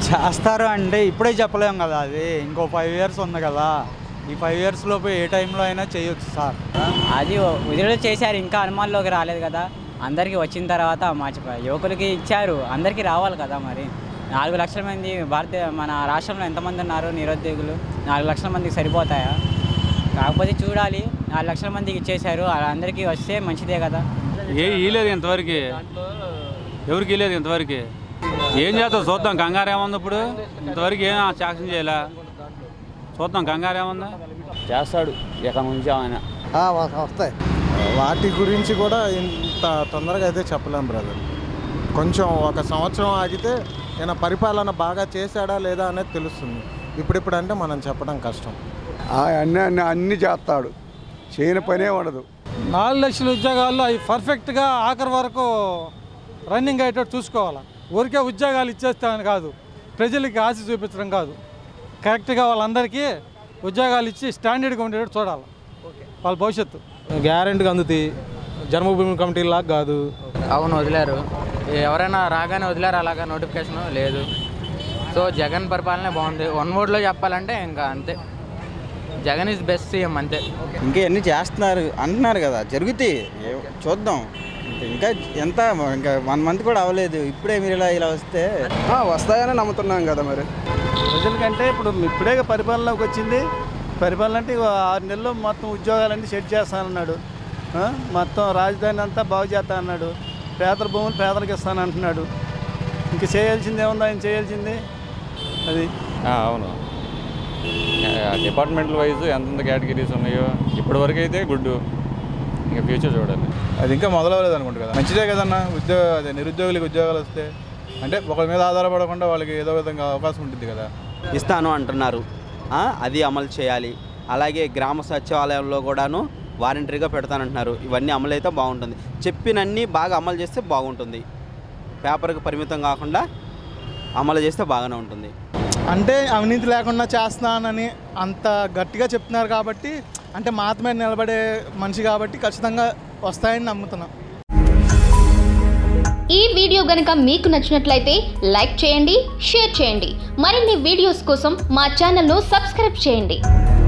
చేస్తారు అంటే ఇప్పుడే చెప్పలేం కదా అది ఇంకో ఫైవ్ ఇయర్స్ ఉంది కదా ఈ ఫైవ్ ఇయర్స్ లోపు ఏ టైంలో అయినా చేయొచ్చు సార్ అది వదిలేడు చేశారు ఇంకా అనుమానంలోకి రాలేదు కదా అందరికీ వచ్చిన తర్వాత మర్చిపోయారు యువకులకి ఇచ్చారు అందరికీ రావాలి కదా మరి నాలుగు లక్షల మంది భారత మన రాష్ట్రంలో ఎంతమంది ఉన్నారు నిరుద్యోగులు నాలుగు లక్షల మందికి సరిపోతాయా కాకపోతే చూడాలి నాలుగు లక్షల మందికి ఇచ్చేశారు అందరికీ వస్తే మంచిదే కదా ఏ ఇలేదు ఇంతవరకు ఎవరికి ఇలేదు ఇంతవరకు ఏం చేస్తావు చూద్దాం కంగారు ఏముంది ఇప్పుడు ఇంతవరకు ఏం శాక్షన్ చేయలే చూద్దాం కంగారు ఏముంది చేస్తాడు ఇక నుంచి ఆయన ఆ, వ- వస్తాయి వాటి గురించి కూడా ఇంత తొందరగా అయితే చెప్పలేం బ్రదర్ కొంచెం ఒక సంవత్సరం ఆగితే ఈయన పరిపాలన బాగా చేశాడా లేదా అనేది తెలుస్తుంది ఇప్పుడిప్పుడు అంటే మనం చెప్పడం కష్టం అన్నీ అన్ని అన్ని చేస్తాడు చేయని పనే ఉండదు నాలుగు లక్షల ఉద్యోగాల్లో అవి పర్ఫెక్ట్గా ఆఖరి వరకు రన్నింగ్ అయ్యేటట్టు చూసుకోవాలి ఊరికే ఉద్యోగాలు ఇచ్చేస్తామని కాదు ప్రజలకి ఆశ చూపించడం కాదు కరెక్ట్గా వాళ్ళందరికీ ఉద్యోగాలు ఇచ్చి స్టాండర్డ్గా ఉండేటట్టు చూడాలి వాళ్ళ భవిష్యత్తు గ్యారెంటీగా అందుతాయి జన్మభూమి కమిటీ లాగా కాదు అవును వదిలారు ఎవరైనా రాగానే వదిలారు అలాగా నోటిఫికేషన్ లేదు సో జగన్ పరిపాలనే బాగుంది వన్ వర్డ్లో చెప్పాలంటే ఇంకా అంతే జగన్ ఇస్ బెస్ట్ సీఎం అంతే ఇంకా ఎన్ని చేస్తున్నారు అంటున్నారు కదా జరుగుతాయి ఏ- చూద్దాం ఇంకా ఎంత ఇంకా వన్ మంత్ కూడా అవ్వలేదు ఇప్పుడే మీరు ఇలా ఇలా వస్తే వస్తాయని నమ్ముతున్నాం కదా మరి ప్రజలకంటే ఇప్పుడు ఇప్పుడే పరిపాలనలోకి వచ్చింది పరిపాలన అంటే ఇగో ఆరు నెలల్లో మొత్తం ఉద్యోగాలన్నీ సెట్ చేస్తానన్నాడు ఆ? మొత్తం రాజధాని అంతా బాగు చేస్తా అన్నాడు పేదల భూములు పేదలకు ఇస్తానంటున్నాడు ఇంక చేయాల్సింది ఏముంది ఆయన చేయాల్సింది అది అవును డిపార్ట్మెంటల్ వైజ్ ఎంతెంత కేటగిరీస్ ఉన్నాయో ఇప్పటి వరకు అయితే గుడ్ ఇంకా ఫ్యూచర్ చూడాలి అది ఇంకా మొదలవలేదు అనుకుంటా కదా మంచిదే కదన్నా ఉద్యోగ అదే నిరుద్యోగులకు ఉద్యోగాలు వస్తే అంటే ఒకరి మీద ఆధారపడకుండా వాళ్ళకి ఏదో విధంగా అవకాశం ఉంటుంది కదా ఇస్తాను అంటున్నారు ఆ, అది అమలు చేయాలి అలాగే గ్రామ సచివాలయంలో కూడాను వాలంటరీగా పెడతానంటున్నారు ఇవన్నీ అమలు అయితే బాగుంటుంది చెప్పినన్ని బాగా అమలు చేస్తే బాగుంటుంది పేపర్కి పరిమితం కాకుండా అమలు చేస్తే బాగానే ఉంటుంది అంటే అవినీతి లేకుండా చేస్తానని అంత గట్టిగా చెప్తున్నారు కాబట్టి అంటే మాట మీద నిలబడే మనిషి కాబట్టి ఖచ్చితంగా వస్తాయని నమ్ముతున్నాం ఈ వీడియో గనుక మీకు నచ్చినట్లయితే లైక్ చేయండి షేర్ చేయండి మరిన్ని వీడియోస్ కోసం మా ఛానల్ను సబ్స్క్రైబ్ చేయండి